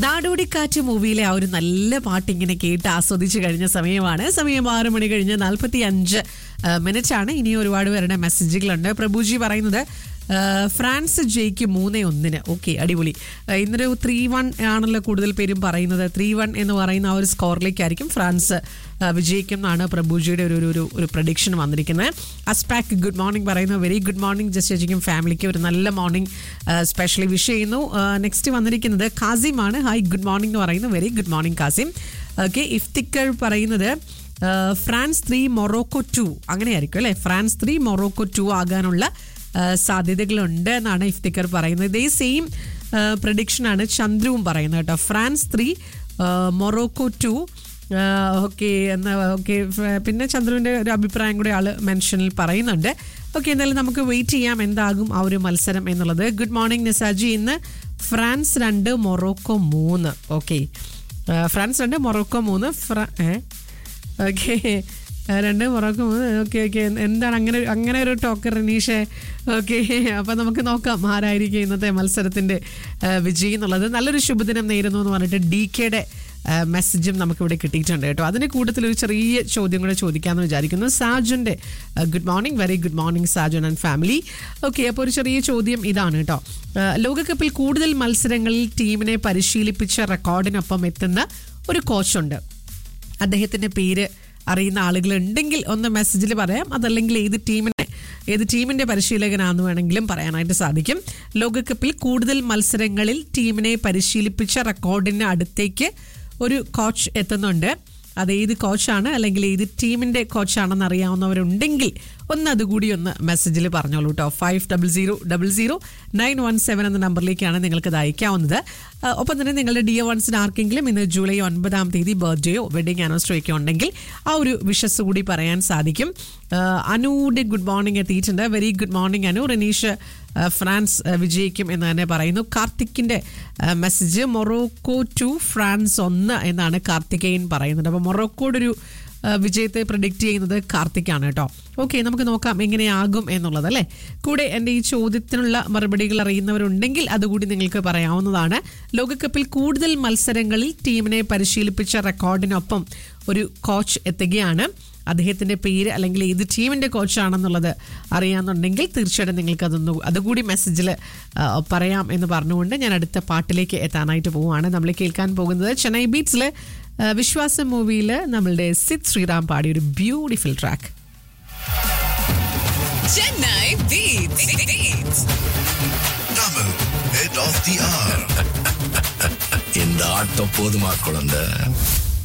നാടോടിക്കാറ്റ് മൂവിയിലെ ആ ഒരു നല്ല പാട്ട് ഇങ്ങനെ കേട്ട് ആസ്വദിച്ച് കഴിഞ്ഞ സമയമാണ് സമയം ആറ് മണി കഴിഞ്ഞ് നാൽപ്പത്തി അഞ്ച് മിനിറ്റ് ആണ് ഇനി ഒരുപാട് പേരുടെ മെസ്സേജുകളുണ്ട് പ്രഭുജി പറയുന്നത് ആ, ഫ്രാൻസ് ജയിക്ക് മൂന്നേ ഒന്നിന് ഓക്കെ അടിപൊളി ആ, ഇന്നൊരു ത്രീ വൺ ആണല്ലോ കൂടുതൽ പേരും പറയുന്നത് ത്രീ വൺ എന്ന് പറയുന്ന ആ ഒരു സ്കോറിലേക്കായിരിക്കും ഫ്രാൻസ് ആ, വിജയിക്കും എന്നാണ് പ്രഭുജിയുടെ ഒരു ഒരു- ഒരു ഒരു പ്രഡിക്ഷൻ വന്നിരിക്കുന്നത് അസ്പാക്ക് ഗുഡ് മോർണിംഗ് പറയുന്നു വെരി ഗുഡ് മോർണിംഗ് ജസ്റ്റ് ചേച്ചിക്കും ഫാമിലിക്ക് ഒരു നല്ല മോർണിംഗ് സ്പെഷ്യലി വിഷ് ചെയ്യുന്നു നെക്സ്റ്റ് വന്നിരിക്കുന്നത് കാസിം ആണ് ഹായ് ഗുഡ് മോർണിംഗ് എന്ന് പറയുന്നു very good morning Kasim okay Iftikhar പറയുന്നത് ആ, ഫ്രാൻസ് ത്രീ മൊറോക്കോ ടു അങ്ങനെയായിരിക്കും അല്ലേ ഫ്രാൻസ് ത്രീ മൊറോക്കോ ടു ആകാനുള്ള ആ, സാധ്യതകളുണ്ട് എന്നാണ് ഇഫ്തിക്കർ പറയുന്നത് ഇതേ സെയിം പ്രഡിക്ഷനാണ് ചന്ദ്രുവും പറയുന്നത് കേട്ടോ France three Morocco two okay എന്നാ ഓക്കെ പിന്നെ ചന്ദ്രുവിൻ്റെ ഒരു അഭിപ്രായം കൂടി ആൾ മെൻഷനിൽ പറയുന്നുണ്ട് ഓക്കെ എന്തായാലും നമുക്ക് വെയിറ്റ് ചെയ്യാം എന്താകും ആ ഒരു മത്സരം എന്നുള്ളത് ഗുഡ് മോർണിംഗ് നിസാജി ഇന്ന് ഫ്രാൻസ് രണ്ട് മൊറോക്കോ മൂന്ന് ഓക്കെ ഫ്രാൻസ് രണ്ട് മൊറോക്കോ മൂന്ന് ഫ്ര ഏ ഓക്കെ രണ്ട് മൊറോക്കോ മൂന്ന് ഓക്കെ ഓക്കെ എന്താണ് അങ്ങനെ ഒരു- അങ്ങനെ ഒരു ടോക്കർ റനീഷെ ഓക്കെ അപ്പം നമുക്ക് നോക്കാം ആരായിരിക്കും ഇന്നത്തെ മത്സരത്തിൻ്റെ വിജയി എന്നുള്ളത് നല്ലൊരു ശുഭദിനം നേരുന്നു എന്ന് പറഞ്ഞിട്ട് ഡി കെയുടെ മെസ്സേജും നമുക്കിവിടെ കിട്ടിയിട്ടുണ്ട് കേട്ടോ അതിന് കൂടുതൽ ഒരു ചെറിയ ചോദ്യം കൂടെ ചോദിക്കാമെന്ന് വിചാരിക്കുന്നു സാജുൻ്റെ good morning very good morning Sajan and family okay അപ്പോൾ ഒരു ചെറിയ ചോദ്യം ഇതാണ് കേട്ടോ ആ, ലോകകപ്പിൽ കൂടുതൽ മത്സരങ്ങളിൽ ടീമിനെ പരിശീലിപ്പിച്ച റെക്കോർഡിനൊപ്പം എത്തുന്ന ഒരു കോച്ചുണ്ട് അദ്ദേഹത്തിന്റെ പേര് അറിയുന്ന ആളുകൾ ഉണ്ടെങ്കിൽ ഒന്ന് മെസ്സേജിൽ പറയാം അതല്ലെങ്കിൽ ഏത് ടീമിനെ ഏത് ടീമിന്റെ പരിശീലകനാന്ന് വേണമെങ്കിലും പറയാനായിട്ട് സാധിക്കും ലോകകപ്പിൽ കൂടുതൽ മത്സരങ്ങളിൽ ടീമിനെ പരിശീലിപ്പിച്ച റെക്കോർഡിന് അടുത്തേക്ക് ഒരു കോച്ച് എത്തുന്നുണ്ട് അത് ഏത് കോച്ചാണ് അല്ലെങ്കിൽ ഏത് ടീമിന്റെ കോച്ചാണെന്ന് അറിയാവുന്നവരുണ്ടെങ്കിൽ ഒന്ന് അതുകൂടി ഒന്ന് മെസ്സേജിൽ പറഞ്ഞോളൂ കേട്ടോ five double zero double zero nine one seven എന്ന നമ്പറിലേക്കാണ് നിങ്ങൾക്ക് ഇത് അയക്കാവുന്നത് ആ, ഒപ്പം തന്നെ നിങ്ങളുടെ ഡിയ വൺസിന് ആർക്കെങ്കിലും ഇന്ന് ജൂലൈ ഒൻപതാം തീയതി ബർത്ത്ഡേയോ വെഡിങ് ആനിവേഴ്സറിയോ ഒക്കെ ഉണ്ടെങ്കിൽ ആ ഒരു വിഷസ് കൂടി പറയാൻ സാധിക്കും ആ, അനുയുടെ ഗുഡ് മോർണിംഗ് എത്തിയിട്ടുണ്ട് very good morning Anu Ranish ആ, ഫ്രാൻസ് ആ, വിജയിക്കും എന്ന് തന്നെ പറയുന്നു കാർത്തിക്കിന്റെ ആ, മെസ്സേജ് മൊറോക്കോ ടു ഫ്രാൻസ് ഒന്ന് എന്നാണ് കാർത്തികേയൻ പറയുന്നത് അപ്പോൾ മൊറോക്കോയുടെ ഒരു ആ, വിജയത്തെ പ്രഡിക്റ്റ് ചെയ്യുന്നത് കാർത്തിക്കാണ് കേട്ടോ ഓക്കെ നമുക്ക് നോക്കാം എങ്ങനെയാകും എന്നുള്ളത് അല്ലേ കൂടെ എൻ്റെ ഈ ചോദ്യത്തിനുള്ള മറുപടികൾ അറിയുന്നവരുണ്ടെങ്കിൽ അതുകൂടി നിങ്ങൾക്ക് പറയാവുന്നതാണ് ലോകകപ്പിൽ കൂടുതൽ മത്സരങ്ങളിൽ ടീമിനെ പരിശീലിപ്പിച്ച റെക്കോർഡിനൊപ്പം ഒരു കോച്ച് എത്തുകയാണ് അദ്ദേഹത്തിന്റെ പേര് അല്ലെങ്കിൽ ഏത് ടീമിന്റെ കോച്ചാണെന്നുള്ളത് അറിയാമെന്നുണ്ടെങ്കിൽ തീർച്ചയായിട്ടും നിങ്ങൾക്ക് അതൊന്ന് അതുകൂടി മെസ്സേജിൽ പറയാം എന്ന് പറഞ്ഞുകൊണ്ട് ഞാൻ അടുത്ത പാട്ടിലേക്ക് എത്താനായിട്ട് പോവുകയാണ് നമ്മൾ കേൾക്കാൻ പോകുന്നത് ചെന്നൈ ബീറ്റ്സിൽ വിശ്വാസം മൂവിയിൽ നമ്മളുടെ സിദ് ശ്രീറാം പാടിയ ഒരു beautiful track Chennai Beats. Beats. Tamil, head of the hour. இந்த ஆட்டம் போதுமா குழந்தை